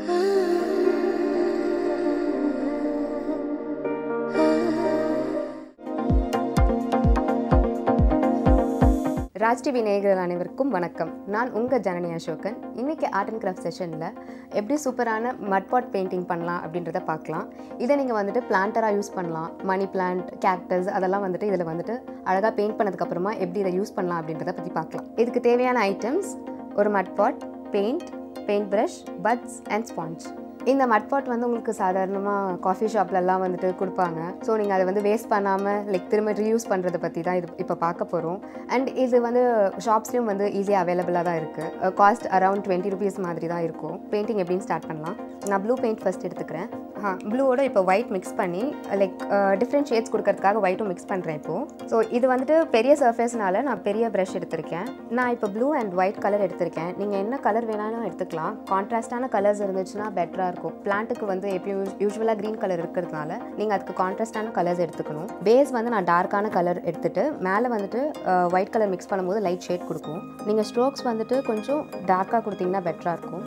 Raj TV நேயர்கள் அனைவருக்கும் வணக்கம் நான் உங்கள் ஜனனி அசோகன் இன்றைக்கி ஆர்ட் அண்ட் கிராஃப்ட் செஷனில் எப்படி சூப்பரான மட்பாட் பெயிண்டிங் பண்ணலாம் அப்படின்றத பார்க்கலாம் இதை நீங்கள் வந்துட்டு பிளான்டராக யூஸ் பண்ணலாம் மணி பிளான்ட் கேக்டஸ் அதெல்லாம் வந்துட்டு இதில் வந்துட்டு அழகாக பெயிண்ட் பண்ணதுக்கப்புறமா எப்படி இதை யூஸ் பண்ணலாம் அப்படின்றத பற்றி பார்க்கலாம் இதுக்கு தேவையான ஐட்டம்ஸ் ஒரு mud pot paint paint brush buds and sponge இந்த மட்பாட் வந்து உங்களுக்கு சாதாரணமாக காஃபி ஷாப்லலாம் வந்துட்டு கொடுப்பாங்க ஸோ நீங்கள் அதை வந்து வேஸ்ட் பண்ணாமல் லைக் திரும்ப ரீயூஸ் பண்ணுறதை பற்றி தான் இது இப்போ பார்க்க போகிறோம் அண்ட் இது வந்து ஷாப்ஸ்லேயும் வந்து ஈஸியாக அவைலபிளாக தான் இருக்குது காஸ்ட் அரௌண்ட் டுவெண்ட்டி ருபீஸ் மாதிரி தான் இருக்கும் பெயிண்டிங் எப்படின்னு ஸ்டார்ட் பண்ணலாம் நான் ப்ளூ பெயிண்ட் ஃபஸ்ட் எடுத்துக்கிறேன் ஆ ப்ளூவோட இப்போ ஒயிட் மிக்ஸ் பண்ணி லைக் டிஃப்ரெண்ட் ஷேட்ஸ் கொடுக்கறதுக்காக ஒயிட்டும் மிக்ஸ் பண்ணுறேன் இப்போது ஸோ இது வந்துட்டு பெரிய சர்ஃபேஸ்னால நான் பெரிய ப்ரஷ் எடுத்திருக்கேன் நான் இப்போ ப்ளூ அண்ட் ஒயிட் கலர் எடுத்திருக்கேன் நீங்கள் என்ன கலர் வேணாலும் எடுத்துக்கலாம் கான்ட்ராஸ்டான கலர்ஸ் இருந்துச்சுன்னா பெட்டராக இருக்கும் பிளான்ட்டுக்கு வந்து எப்பயும் யூஸ்வலாக க்ரீன் கலர் இருக்கிறதுனால நீங்கள் அதுக்கு கான்ட்ராஸ்டான கலர்ஸ் எடுத்துக்கணும் பேஸ் வந்து நான் டார்க்கான கலர் எடுத்துட்டு மேலே வந்துட்டு ஒயிட் கலர் மிக்ஸ் பண்ணும்போது லைட் ஷேட் கொடுக்கும் நீங்கள் ஸ்ட்ரோக்ஸ் வந்துட்டு கொஞ்சம் டார்க்காக கொடுத்தீங்கன்னா பெட்டராக இருக்கும்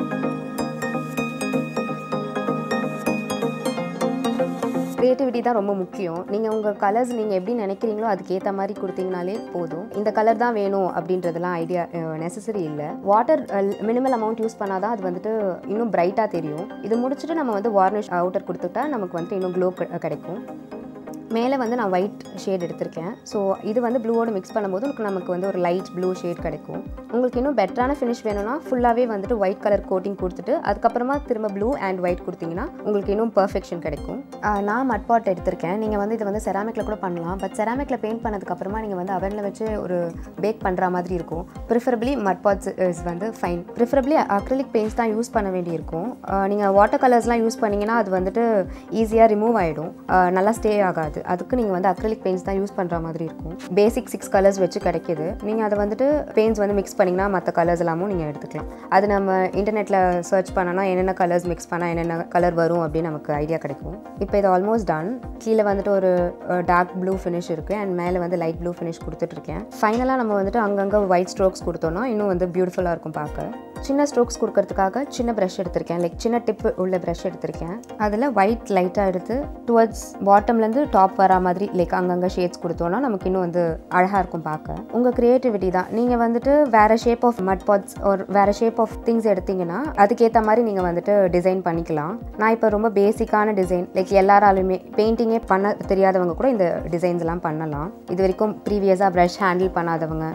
க்ரியேட்டிவிட்டி தான் ரொம்ப முக்கியம் நீங்கள் உங்கள் கலர்ஸ் நீங்கள் எப்படி நினைக்கிறீங்களோ அதுக்கேற்ற மாதிரி கொடுத்தீங்கனாலே போதும் இந்த கலர் தான் வேணும் அப்படின்றதெல்லாம் ஐடியா நெசசரி இல்லை வாட்டர் மினிமல் அமௌண்ட் யூஸ் பண்ணால் தான் அது வந்துட்டு இன்னும் பிரைட்டாக தெரியும் இது முடிச்சுட்டு நம்ம வந்து வார்னிஷ் அவுட்டர் கொடுத்துட்டா நமக்கு வந்துட்டு இன்னும் க்ளோ கிடைக்கும் மேலே வந்து நான் ஒயிட் ஷேட் எடுத்திருக்கேன் ஸோ இது வந்து ப்ளூவோட மிக்ஸ் பண்ணும்போது உங்களுக்கு நமக்கு வந்து ஒரு லைட் ப்ளூ ஷேட் கிடைக்கும் உங்களுக்கு இன்னும் பெட்டரான ஃபினிஷ் வேணும்னா ஃபுல்லாகவே வந்துட்டு ஒயிட் கலர் கோட்டிங் கொடுத்துட்டு அதுக்கப்புறமா திரும்ப ப்ளூ அண்ட் ஒயிட் கொடுத்தீங்கன்னா உங்களுக்கு இன்னும் பர்ஃபெக்ஷன் கிடைக்கும் ஆஹ் நான் மட் பாட் எடுத்திருக்கேன் நீங்கள் வந்து இதை வந்து செராமிக்கில் கூட பண்ணலாம் பட் செராமிக்கில் பெயிண்ட் பண்ணதுக்கப்புறமா நீங்கள் வந்து அவனில் வச்சு ஒரு பேக் பண்ணுற மாதிரி இருக்கும் ப்ரிஃபரபிளி மட் பாட்ஸ் இஸ் வந்து ஃபைன் ப்ரிஃபரபிளி அக்ரிலிக் பெயிண்ட்ஸ் தான் யூஸ் பண்ண வேண்டியிருக்கும் நீங்கள் வாட்டர் கலர்ஸ்லாம் யூஸ் பண்ணிங்கன்னா அது வந்துட்டு ஈஸியாக ரிமூவ் ஆகிடும் நல்லா ஸ்டே ஆகாது அதுக்கு நீங்கள் வந்து அக்ரிலிக் பெயிண்ட்ஸ் தான் யூஸ் பண்ணுற மாதிரி இருக்கும் பேசிக் சிக்ஸ் கலர்ஸ் வச்சு கிடைக்கிது நீங்கள் அதை வந்துட்டு பெயிண்ட்ஸ் வந்து மிக்ஸ் பண்ணிங்கன்னா மற்ற கலர்ஸ் எல்லாமும் நீங்கள் எடுத்துக்கலாம் அது நம்ம இன்டர்நெட்டில் சர்ச் பண்ணோன்னா என்னென்ன கலர்ஸ் மிக்ஸ் பண்ணால் என்னென்ன கலர் வரும் அப்படின்னு நமக்கு ஐடியா கிடைக்கும் இப்போ இது ஆல்மோஸ்ட் டன் கீழே வந்துட்டு ஒரு டார்க் ப்ளூ ஃபினிஷ் இருக்குது அண்ட் மேலே வந்து லைட் ப்ளூ ஃபினிஷ் கொடுத்துட்ருக்கேன் ஃபைனலாக நம்ம வந்துட்டு அங்கங்கே ஒயிட் ஸ்ட்ரோக்ஸ் கொடுத்தோன்னா இன்னும் வந்து பியூட்டிஃபுல்லாக இருக்கும் பார்க்க சின்ன ஸ்ட்ரோக்ஸ் கொடுக்கறதுக்காக சின்ன ப்ரஷ் எடுத்திருக்கேன் லைக் சின்ன டிப் உள்ள ப்ரஷ் எடுத்திருக்கேன் அதில் ஒயிட் லைட்டாக எடுத்து டுவர்ட்ஸ் பாட்டம்லேருந்து டாப் வரா மாதிரி லைக் அங்கங்கே ஷேட்ஸ் கொடுத்தோன்னா நமக்கு இன்னும் வந்து அழகாக இருக்கும் பார்க்க உங்கள் க்ரியேட்டிவிட்டி தான் நீங்கள் வந்துட்டு வேறு ஷேப் ஆஃப் மட் பாட்ஸ் ஒரு வேறு ஷேப் ஆஃப் திங்ஸ் எடுத்தீங்கன்னா அதுக்கேற்ற மாதிரி நீங்கள் வந்துட்டு டிசைன் பண்ணிக்கலாம் நான் இப்போ ரொம்ப பேசிக்கான டிசைன் லைக் எல்லாராலுமே பெயிண்டிங்கே பண்ண தெரியாதவங்க கூட இந்த டிசைன்ஸ்லாம் பண்ணலாம் இது வரைக்கும் ப்ரீவியஸாக ப்ரஷ் ஹேண்டில் பண்ணாதவங்க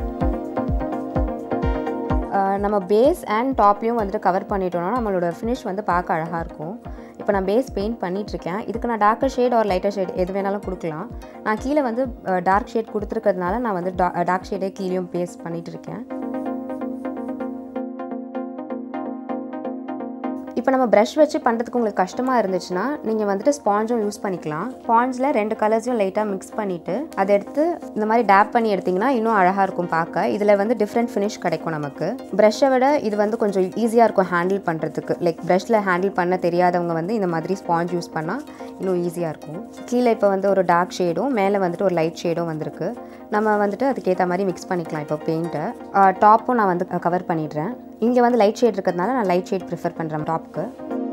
நம்ம பேஸ் அண்ட் டாப்லேயும் வந்துட்டு கவர் பண்ணிட்டோம்னா நம்மளோட ஃபினிஷ் வந்து பார்க்க அழகாக இருக்கும் இப்போ நான் பேஸ் பெயிண்ட் பண்ணிகிட்ருக்கேன் இதுக்கு நான் டார்க்கர் ஷேட் ஒரு லைட்டர் ஷேட் எது வேணாலும் கொடுக்கலாம் நான் கீழே வந்து டார்க் ஷேட் கொடுத்துருக்கிறதுனால நான் வந்து டார்க் ஷேடே கீழேயும் பேஸ் பண்ணிகிட்டு இருக்கேன் இப்போ நம்ம ப்ரஷ் வச்சு பண்ணுறதுக்கு உங்களுக்கு கஷ்டமாக இருந்துச்சுன்னா நீங்கள் வந்துட்டு ஸ்பாஞ்சும் யூஸ் பண்ணிக்கலாம் ஸ்பாஞ்சில் ரெண்டு கலர்ஸையும் லைட்டாக மிக்ஸ் பண்ணிவிட்டு அதை எடுத்து இந்த மாதிரி டேப் பண்ணி எடுத்திங்கன்னா இன்னும் அழகாக இருக்கும் பார்க்க இதில் வந்து டிஃப்ரெண்ட் ஃபினிஷ் கிடைக்கும் நமக்கு ப்ரஷ்ஷை விட இது வந்து கொஞ்சம் ஈஸியாக இருக்கும் ஹேண்டில் பண்ணுறதுக்கு லைக் ப்ரஷ்ஷில் ஹேண்டில் பண்ண தெரியாதவங்க வந்து இந்த மாதிரி ஸ்பாஞ்ச் யூஸ் பண்ணால் இன்னும் ஈஸியாக இருக்கும் கீழே இப்போ வந்து ஒரு டார்க் ஷேடும் மேலே வந்துட்டு ஒரு லைட் ஷேடும் வந்திருக்கு நம்ம வந்துட்டு அதுக்கேற்ற மாதிரி மிக்ஸ் பண்ணிக்கலாம் இப்போ பெயிண்ட்டை டாப்பும் நான் வந்து கவர் பண்ணிடுறேன் இங்கே வந்து லைட் ஷேட் இருக்கிறதுனால நான் லைட் ஷேட் ப்ரிஃபர் பண்ணுறேன் டாப்க்கு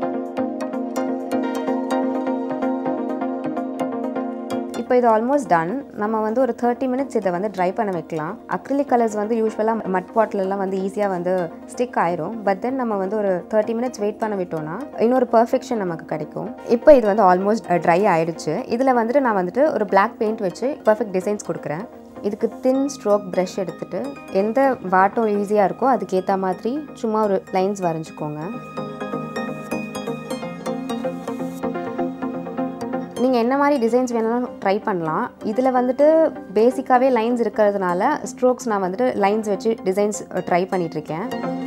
இப்போ இது ஆல்மோஸ்ட் டன் நம்ம வந்து ஒரு தேர்ட்டி மினிட்ஸ் இதை வந்து ட்ரை பண்ண வைக்கலாம் அக்ரிலிக் கலர்ஸ் வந்து யூஸ்வலாக மட் பாட்டிலெலாம் வந்து ஈஸியாக வந்து ஸ்டிக் ஆயிரும் பட் தென் நம்ம வந்து ஒரு தேர்ட்டி மினிட்ஸ் வெயிட் பண்ண விட்டோம்னா இன்னொரு பர்ஃபெக்ஷன் நமக்கு கிடைக்கும் இப்போ இது வந்து ஆல்மோஸ்ட் ட்ரை ஆயிடுச்சு இதில் வந்துட்டு நான் வந்துட்டு ஒரு பிளாக் பெயிண்ட் வச்சு பர்ஃபெக்ட் டிசைன்ஸ் கொடுக்குறேன் இதுக்கு தின் ஸ்ட்ரோக் ப்ரஷ் எடுத்துகிட்டு எந்த வாட்டம் ஈஸியாக இருக்கோ அதுக்கேற்ற மாதிரி சும்மா ஒரு லைன்ஸ் வரைஞ்சிக்கோங்க நீங்கள் என்ன மாதிரி டிசைன்ஸ் வேணாலும் ட்ரை பண்ணலாம் இதில் வந்துட்டு பேசிக்காகவே லைன்ஸ் இருக்கிறதுனால ஸ்ட்ரோக்ஸ் நான் வந்துட்டு லைன்ஸ் வச்சு டிசைன்ஸ் ட்ரை பண்ணிகிட்ருக்கேன்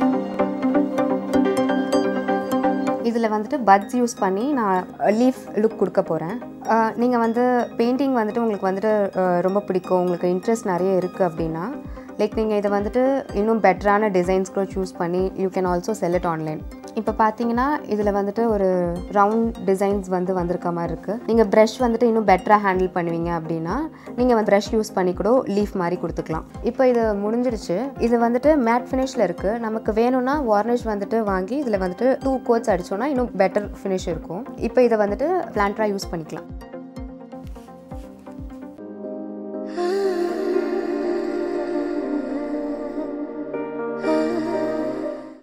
இதில் வந்துட்டு பட்ஸ் யூஸ் பண்ணி நான் லீஃப் லுக் கொடுக்க போகிறேன் நீங்கள் வந்து பெயிண்டிங் வந்துட்டு உங்களுக்கு வந்துட்டு ரொம்ப பிடிக்கும் உங்களுக்கு இன்ட்ரெஸ்ட் நிறைய இருக்குது அப்படின்னா லைக் நீங்கள் இதை வந்துட்டு இன்னும் பெட்டரான டிசைன்ஸ் கூட சூஸ் பண்ணி you can also sell it online இப்போ பார்த்தீங்கன்னா இதில் வந்துட்டு ஒரு ரவுண்ட் டிசைன்ஸ் வந்து வந்திருக்க மாதிரி இருக்குது நீங்கள் ப்ரஷ் வந்துட்டு இன்னும் பெட்டராக ஹேண்டில் பண்ணுவீங்க அப்படின்னா நீங்கள் வந்து ப்ரஷ் யூஸ் பண்ணி கூட லீஃப் மாதிரி கொடுத்துக்கலாம் இப்போ இது முடிஞ்சிடுச்சு இது வந்துட்டு மேட் ஃபினிஷில் இருக்குது நமக்கு வேணும்னா வார்னிஷ் வந்துட்டு வாங்கி இதில் வந்துட்டு டூ கோட்ஸ் அடிச்சோன்னா இன்னும் பெட்டர் ஃபினிஷ் இருக்கும் இப்போ இதை வந்துட்டு பிளான்ட்ராக யூஸ் பண்ணிக்கலாம்